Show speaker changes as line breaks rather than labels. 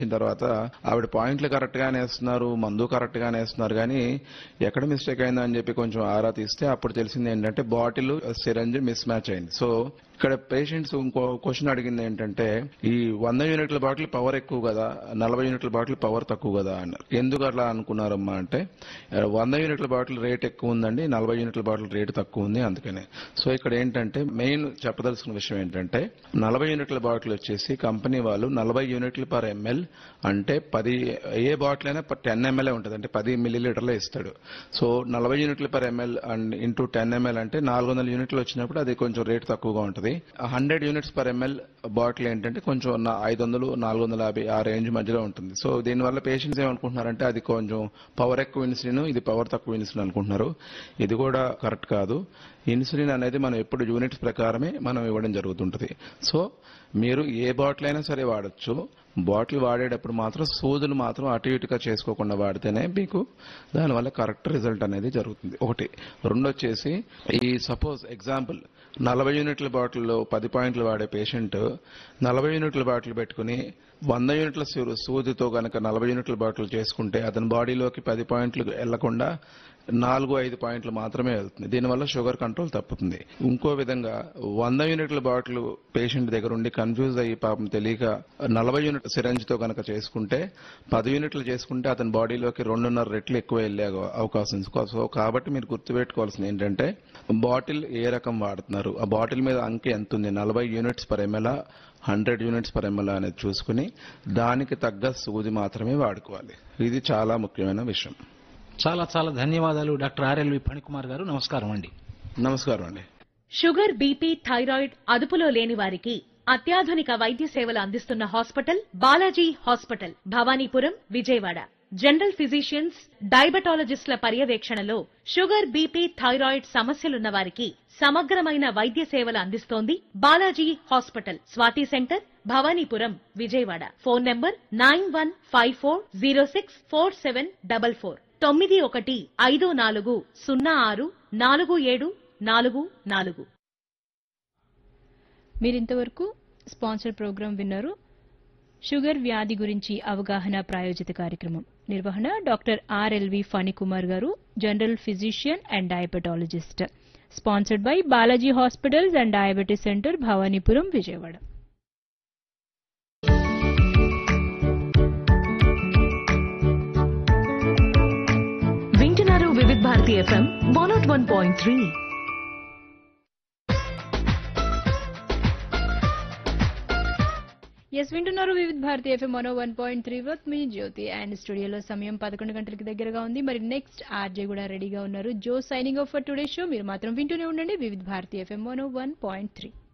వచ్చిన తర్వాత ఆవిడ పాయింట్లు కరెక్ట్ గానే వేస్తున్నారు మందు కరెక్ట్ గానే వేస్తున్నారు కానీ ఎక్కడ మిస్టేక్ అయిందా అని చెప్పి కొంచెం ఆరా తీస్తే అప్పుడు తెలిసింది ఏంటంటే బాటిల్ సిరంజ్ మిస్ మ్యాచ్ అయింది సో ఇక్కడ పేషెంట్స్ ఇంకో క్వశ్చన్ అడిగింది ఏంటంటే ఈ వంద యూనిట్ల బాటిల్ పవర్ ఎక్కువ కదా నలభై యూనిట్ల బాటిల్ పవర్ తక్కువ కదా అన్నారు ఎందుకు అట్లా అనుకున్నారమ్మా అంటే ఆ, వంద యూనిట్ల బాటిల్ రేట్ ఎక్కువ ఉందండి నలభై యూనిట్ల బాటిల్ రేట్ తక్కువ ఉంది అందుకనే సో ఇక్కడ ఏంటంటే మెయిన్ చెప్పదలుచుకున్న విషయం ఏంటంటే నలభై యూనిట్ల బాటిల్ వచ్చేసి కంపెనీ వాళ్ళు నలభై యూనిట్లు పర్ ఎంఎల్ అంటే పది ఏ బాటిల్ అయినా టెన్ ఎంఎల్ ఉంటుంది అంటే పది మిల్లీ లీటర్లే ఇస్తాడు సో నలభై యూనిట్లు per M L and into ten M L అంటే నాలుగు వందల యూనిట్లు వచ్చినప్పుడు అది కొంచెం రేట్ తక్కువగా ఉంటుంది hundred units per M L bottle ఏంటంటే కొంచెం నా- ఐదు వందలు నాలుగు వందల యాభై ఆ రేంజ్ మధ్యలో ఉంటుంది సో దీనివల్ల పేషెంట్స్ ఏమనుకుంటున్నారంటే అది కొంచెం పవర్ ఎక్కువ ఇన్సులిన్ ఇది పవర్ తక్కువ ఇన్సులిన్ అనుకుంటున్నారు ఇది కూడా కరెక్ట్ కాదు ఇన్సులిన్ అనేది మనం ఎప్పుడు యూనిట్స్ ప్రకారమే మనం ఇవ్వడం జరుగుతుంటుంది సో మీరు ఏ బాటిల్ అయినా సరే వాడచ్చు బాటిల్ వాడేటప్పుడు మాత్రం సూదులు మాత్రం అటు ఇటుగా చేసుకోకుండా వాడితేనే మీకు దానివల్ల కరెక్ట్ రిజల్ట్ అనేది జరుగుతుంది ఒకటి రెండు వచ్చేసి ఈ సపోజ్ ఎగ్జాంపుల్ నలభై యూనిట్ల బాటిల్లో పది పాయింట్లు వాడే పేషెంట్ నలభై యూనిట్ల బాటిల్ పెట్టుకుని వంద యూనిట్ల సూ- సూదితో గనక నలభై యూనిట్ల బాటిల్ చేసుకుంటే అతని బాడీలోకి పది పాయింట్లు వెళ్లకుండా నాలుగు ఐదు పాయింట్లు మాత్రమే వెళ్తుంది దీనివల్ల షుగర్ కంట్రోల్ తప్పుతుంది ఇంకో విధంగా వంద యూనిట్ల బాటిల్ పేషెంట్ దగ్గర ఉండి కన్ఫ్యూజ్ అయ్యి పాపం తెలియక నలభై యూనిట్ సిరంజ్ తో కనుక చేసుకుంటే పది యూనిట్లు చేసుకుంటే అతని బాడీలోకి రెండున్నర రెట్లు ఎక్కువ వెళ్ళే అవ- అవకాశం ఉంది. సో కాబట్టి మీరు గుర్తుపెట్టుకోవాల్సింది ఏంటంటే బాటిల్ ఏ రకం వాడుతున్నారు ఆ బాటిల్ మీద అంకె ఎంత ఉంది నలభై units per M L hundred units per M L అనేది చూసుకుని దానికి తగ్గ సూది మాత్రమే వాడుకోవాలి ఇది చాలా ముఖ్యమైన విషయం
చాలా చాలా ధన్యవాదాలు డాక్టర్ ఆర్ఎల్వి ఫణికుమార్ గారు నమస్కారం అండి
నమస్కారం అండి
షుగర్ బీపీ థైరాయిడ్ అదుపులో లేని వారికి అత్యాధునిక వైద్య సేవలు అందిస్తున్న hospital Balaji hospital Bhavanipuram Vijayawada general physicians డయాబెటాలజిస్టుల పర్యవేక్షణలో షుగర్ బీపీ థైరాయిడ్ సమస్యలున్న వారికి సమగ్రమైన వైద్య సేవలు అందిస్తోంది Balaji hospital Swathi centre Bhavanipuram Vijayawada phone number nine one five four zero six four seven double four తొమ్మిది ఒకటి ఐదు నాలుగు సున్నా ఆరు నాలుగు ఏడు నాలుగు నాలుగు
మీరింతవరకు స్పాన్సర్ ప్రోగ్రాం విన్నారు షుగర్ వ్యాధి గురించి అవగాహన ప్రాయోజిత కార్యక్రమం నిర్వహణ doctor R L V Phanikumar garu general physician and diabetologist sponsored by Balaji hospitals and diabetes centre Bhavanipuram Vijayawada
వింటున్నారు Vividh Bharati F M one naught one point three
ఎస్ వింటున్నారు వివిధ భారతి ఎఫ్ఎం మనో వన్ పాయింట్ త్రీ వత్ మీ జ్యోతి అండ్ స్టూడియోలో సమయం పదకొండు గంటలకి దగ్గరగా ఉంది మరి నెక్స్ట్ ఆర్జే కూడా రెడీగా ఉన్నారు జో signing off for today show మీరు మాత్రం వింటూనే ఉండండి వివిధ భారతి ఎఫ్ఎం మనో వన్ పాయింట్ త్రీ